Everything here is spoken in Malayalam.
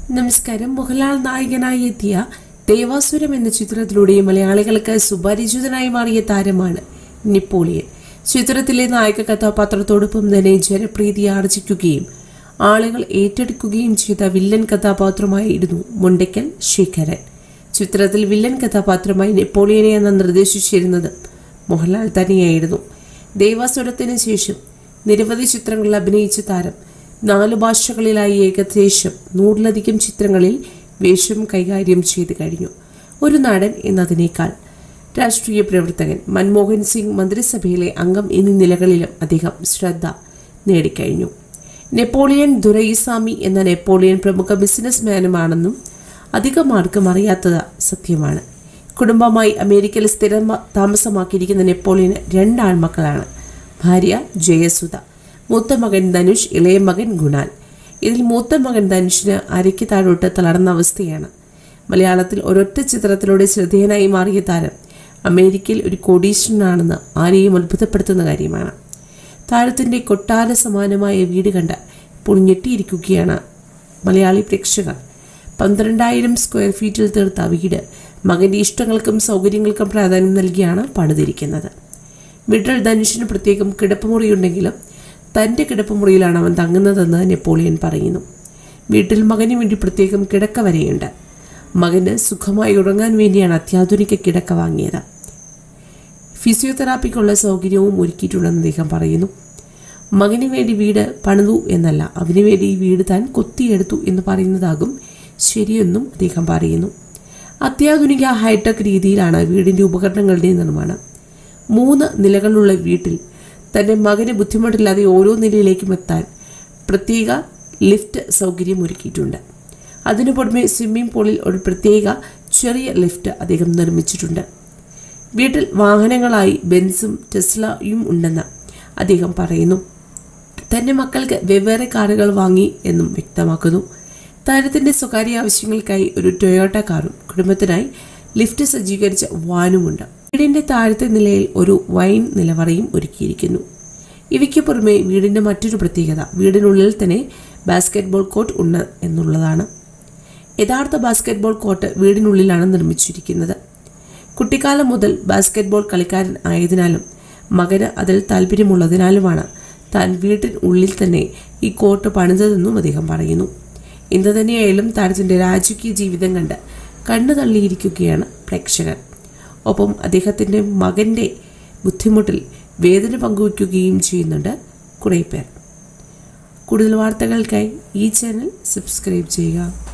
നമസ്കാരം മോഹൻലാൽ നായകനായി എത്തിയ ദേവാസുരം എന്ന ചിത്രത്തിലൂടെ മലയാളികൾക്ക് സുപരിചിതനായി മാറിയ താരമാണ് നെപ്പോളിയൻ ചിത്രത്തിലെ നായക കഥാപാത്രത്തോടൊപ്പം തന്നെ ജനപ്രീതി ആർജിക്കുകയും ആളുകൾ ഏറ്റെടുക്കുകയും ചെയ്ത വില്ലൻ കഥാപാത്രമായിരുന്നു മുണ്ടയ്ക്കൽ ശേഖരൻ ചിത്രത്തിൽ വില്ലൻ കഥാപാത്രമായി നെപ്പോളിയനെയാണ് നിർദ്ദേശിച്ചിരുന്നത് മോഹൻലാൽ തന്നെയായിരുന്നു ദേവാസുരത്തിന് ശേഷം നിരവധി ചിത്രങ്ങളിൽ അഭിനയിച്ച താരം നാല് ഭാഷകളിലായി ഏകദേശം നൂറിലധികം ചിത്രങ്ങളിൽ വേഷം കൈകാര്യം ചെയ്തു കഴിഞ്ഞു ഒരു നടൻ എന്നതിനേക്കാൾ രാഷ്ട്രീയ പ്രവർത്തകൻ മൻമോഹൻ സിംഗ് മന്ത്രിസഭയിലെ അംഗം എന്നീ നിലകളിലും അദ്ദേഹം ശ്രദ്ധ നേടിക്കഴിഞ്ഞു നെപ്പോളിയൻ ദുരൈസ്വാമി എന്ന നെപ്പോളിയൻ പ്രമുഖ ബിസിനസ്മാനുമാണെന്നും അധികം ആർക്കും അറിയാത്തത് സത്യമാണ് കുടുംബമായി അമേരിക്കയിൽ സ്ഥിരം താമസമാക്കിയിരിക്കുന്ന നെപ്പോളിയന് രണ്ട് ആൺമക്കളാണ് ഭാര്യ ജയസുധ മൂത്ത മകൻ ധനുഷ് ഇളയ മകൻ ഗുണാൽ ഇതിൽ മൂത്ത മകൻ ധനുഷിന് അരയ്ക്ക് താഴോട്ട് തളർന്ന അവസ്ഥയാണ് മലയാളത്തിൽ ഒരൊറ്റ ചിത്രത്തിലൂടെ ശ്രദ്ധേയനായി മാറിയ താരം അമേരിക്കയിൽ ഒരു കോടീശ്വരനാണെന്ന് ആരെയും അത്ഭുതപ്പെടുത്തുന്ന കാര്യമാണ് താരത്തിന്റെ കൊട്ടാര സമാനമായ വീട് കണ്ട് ഇപ്പോൾ ഞെട്ടിയിരിക്കുകയാണ് മലയാളി പ്രേക്ഷകർ പന്ത്രണ്ടായിരം സ്ക്വയർ ഫീറ്റിൽ തീർത്ത വീട് മകന്റെ ഇഷ്ടങ്ങൾക്കും സൗകര്യങ്ങൾക്കും പ്രാധാന്യം നൽകിയാണ് പണിതിരിക്കുന്നത് വീട്ടിൽ ധനുഷിന് പ്രത്യേകം കിടപ്പുമുറിയുണ്ടെങ്കിലും തന്റെ കിടപ്പുമുറിയിലാണ് അവൻ തങ്ങുന്നതെന്ന് നെപ്പോളിയൻ പറയുന്നു വീട്ടിൽ മകന് വേണ്ടി പ്രത്യേകം കിടക്ക വരെയുണ്ട് മകന് സുഖമായി ഉറങ്ങാൻ വേണ്ടിയാണ് അത്യാധുനിക കിടക്ക വാങ്ങിയത് ഫിസിയോതെറാപ്പിക്കുള്ള സൗകര്യവും ഒരുക്കിയിട്ടുണ്ടെന്ന് അദ്ദേഹം പറയുന്നു മകന് വേണ്ടി വീട് പണിതു എന്നല്ല അവന് വേണ്ടി ഈ വീട് താൻ കൊത്തിയെടുത്തു എന്ന് പറയുന്നതാകും ശരിയെന്നും അദ്ദേഹം പറയുന്നു അത്യാധുനിക ഹൈടെക് രീതിയിലാണ് വീടിന്റെ ഉപകരണങ്ങളുടെ നിർമ്മാണം മൂന്ന് നിലകളുള്ള വീട്ടിൽ തന്റെ മകന് ബുദ്ധിമുട്ടില്ലാതെ ഓരോ നിലയിലേക്കും എത്താൻ പ്രത്യേക ലിഫ്റ്റ് സൗകര്യം ഒരുക്കിയിട്ടുണ്ട് അതിനു പുറമെ സ്വിമ്മിംഗ് പൂളിൽ ഒരു പ്രത്യേക ചെറിയ ലിഫ്റ്റ് അദ്ദേഹം നിർമ്മിച്ചിട്ടുണ്ട് വീട്ടിൽ വാഹനങ്ങളായി ബെൻസും ടെസ്ലയും ഉണ്ടെന്ന് അദ്ദേഹം പറയുന്നു തന്റെ മക്കൾക്ക് വെവ്വേറെ കാറുകൾ വാങ്ങി എന്നും വ്യക്തമാക്കുന്നു താരത്തിന്റെ സ്വകാര്യ ആവശ്യങ്ങൾക്കായി ഒരു ടൊയോട്ട കാറും കുടുംബത്തിനായി ലിഫ്റ്റ് സജ്ജീകരിച്ച വാനുമുണ്ട് വീടിന്റെ താഴത്തെ നിലയിൽ ഒരു വൈൻ നിലവറയും ഒരുക്കിയിരിക്കുന്നു ഇവയ്ക്ക് പുറമെ വീടിന്റെ മറ്റൊരു പ്രത്യേകത വീടിനുള്ളിൽ തന്നെ ബാസ്കറ്റ്ബോൾ കോർട്ട് ഉണ്ട് എന്നുള്ളതാണ് യഥാർത്ഥ ബാസ്കറ്റ്ബോൾ കോർട്ട് വീടിനുള്ളിലാണ് നിർമ്മിച്ചിരിക്കുന്നത് കുട്ടിക്കാലം മുതൽ ബാസ്കറ്റ്ബോൾ കളിക്കാരൻ ആയതിനാലും മകന് അതിൽ താല്പര്യമുള്ളതിനാലുമാണ് താൻ വീട്ടിനുള്ളിൽ തന്നെ ഈ കോർട്ട് പണിതതെന്നും അദ്ദേഹം പറയുന്നു എന്തു തന്നെയായാലും താരത്തിന്റെ രാജകീയ ജീവിതം കണ്ട് കണ്ണു തള്ളിയിരിക്കുകയാണ് പ്രേക്ഷകർ ഒപ്പം അദ്ദേഹത്തിന്റെ മകന്റെ ബുദ്ധിമുട്ടിൽ വേദന പങ്കുവയ്ക്കുകയും ചെയ്യുന്നുണ്ട് കുറേ പേർ കൂടുതൽ വാർത്തകൾക്കായി ഈ ചാനൽ സബ്സ്ക്രൈബ് ചെയ്യുക